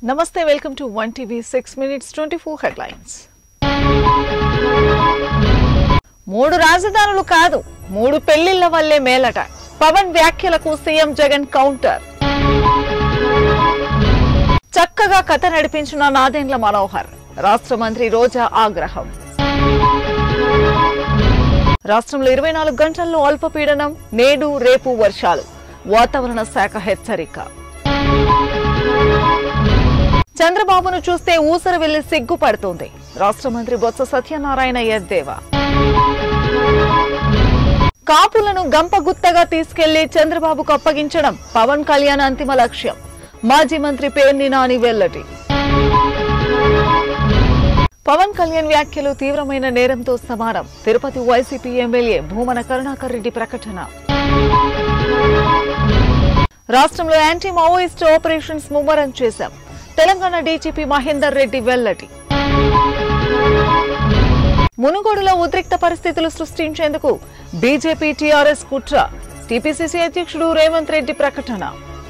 నమస్తే welcome to one TV six minutes twenty four headlines మూడు రాజధానులు కాదు మూడు పెళ్లిళ్ల వల్లే మేలట పవన్ వ్యాఖ్యలకు సీఎం జగన్ కౌంటర్ చక్కగా కథ నడిపించిన నాదెండ్ల మనోహర్ రాష్ట్ర మంత్రి రోజా ఆగ్రహం రాష్ట్రంలో ఇరవై నాలుగు గంటల్లో అల్పపీడనం నేడు రేపు వర్షాలు వాతావరణ శాఖ హెచ్చరిక చంద్రబాబును చూస్తే ఊసర వెళ్లి సిగ్గుపడుతోంది రాష్ట్ర మంత్రి బొత్స సత్యనారాయణ ఎద్దేవా కాపులను గంపగుత్తగా తీసుకెళ్లి చంద్రబాబుకు అప్పగించడం పవన్ కళ్యాణ్ అంతిమ లక్ష్యం మాజీ మంత్రి పేర్ని నాని వెల్లడి పవన్ కళ్యాణ్ వ్యాఖ్యలు తీవ్రమైన నేరంతో సమానం తిరుపతి వైసీపీ ఎమ్మెల్యే భూమన కరుణాకర్ రెడ్డి ప్రకటన రాష్ట్రంలో యాంటీ మావోయిస్ట్ ఆపరేషన్స్ ముమ్మరం చేశాం తెలంగాణ డీజీపీ మహేందర్ రెడ్డి వెల్లడి మునుగోడులో ఉద్రిక్త పరిస్థితులు సృష్టించేందుకు బీజేపీ టీఆర్ఎస్ కుట్ర టీపీసీసీ అధ్యక్షుడు రేవంత్ రెడ్డి ప్రకటన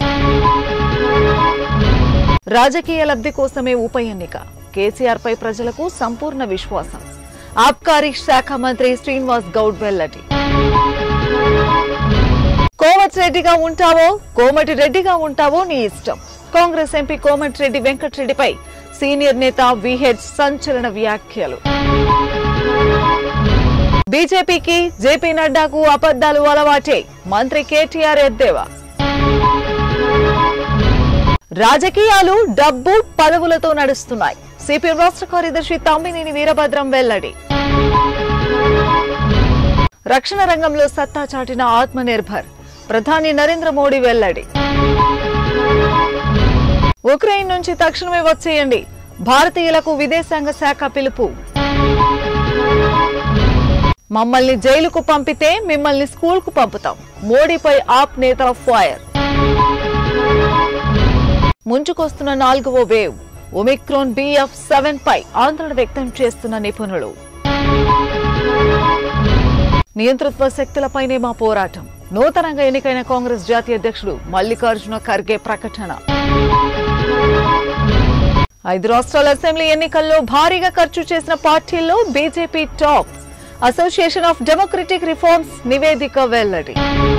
రాజకీయ లబ్ధి కోసమే ఉప ఎన్నిక కేసీఆర్ పై ప్రజలకు సంపూర్ణ విశ్వాసం ఆబ్కారీ శాఖ మంత్రి శ్రీనివాస్ గౌడ్ వెల్లడి కోమటి రెడ్డిగా ఉంటావో కోమటి రెడ్డిగా ఉంటావో నీ ఇష్టం కాంగ్రెస్ ఎంపీ కోమటి రెడ్డి వెంకటరెడ్డిపై సీనియర్ నేత విహెచ్ సంచలన వ్యాఖ్యలు బీజేపీకి జేపీ నడ్డాకు అబద్దాలు అలవాటే మంత్రి కేటీఆర్ ఎద్దేవా రాజకీయాలు డబ్బు పదవులతో నడుస్తున్నాయి సిపిఎం రాష్ట్ర కార్యదర్శి తమ్మినేని వీరభద్రం వెల్లడి రక్షణ రంగంలో సత్తా చాటిన ఆత్మ నిర్భర్ ప్రధాని నరేంద్ర మోడీ వెల్లడి ఉక్రెయిన్ నుంచి తక్షణమే వచ్చేయండి భారతీయులకు విదేశాంగ శాఖ పిలుపు మమ్మల్ని జైలుకు పంపితే మిమ్మల్ని స్కూల్కు పంపుతాం మోడీపై ఆప్ నేతల ఫైర్ ముంచుకొస్తున్న నాలుగవ వేవ్ ఒమిక్రోన్ బిఎఫ్ సెవెన్ పై ఆందోళన వ్యక్తం చేస్తున్న నిపుణులు నియంతృత్వ శక్తులపైనే మా పోరాటం నూతనంగా ఎన్నికైన కాంగ్రెస్ జాతీయ అధ్యక్షుడు మల్లికార్జున ఖర్గే ప్రకటన ఐదు రాష్ట్రాల అసెంబ్లీ ఎన్నికల్లో భారీగా ఖర్చు చేసిన పార్టీల్లో BJP top Association of Democratic Reforms నివేదిక వెల్లడి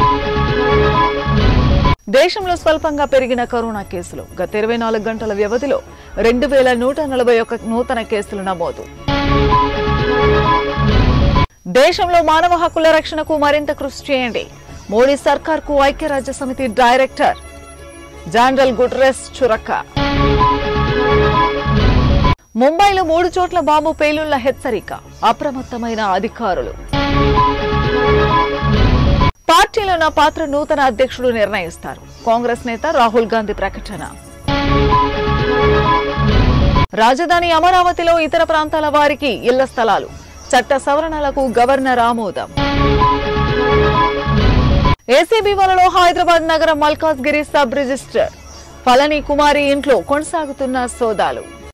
దేశంలో స్వల్పంగా పెరిగిన కరోనా కేసులు గత ఇరవై నాలుగు గంటల వ్యవధిలో రెండు వేల నూట నలభై ఒక్క నూతన కేసులు నమోదు దేశంలో మానవ హక్కుల రక్షణకు మరింత కృషి చేయండి మోడీ సర్కార్కు ఐక్యరాజ్య సమితి డైరెక్టర్ జనరల్ గుట్రెస్ చురక్క ముంబైలో మూడు చోట్ల బాంబు పేలుళ్ల హెచ్చరిక అప్రమత్తమైన అధికారులు పార్టీలో నా పాత్ర నూతన అధ్యక్షుడు నిర్ణయిస్తారు కాంగ్రెస్ నేత రాహుల్ గాంధీ ప్రకటన రాజధాని అమరావతిలో ఇతర ప్రాంతాల వారికి ఇళ్ల స్థలాలు చట్ట సవరణలకు గవర్నర్ ఆమోదం ఏసీబీ వలలో హైదరాబాద్ నగరం మల్కాజ్గిరి సబ్ రిజిస్టర్ ఫలని కుమారి ఇంట్లో కొనసాగుతున్న సోదాలు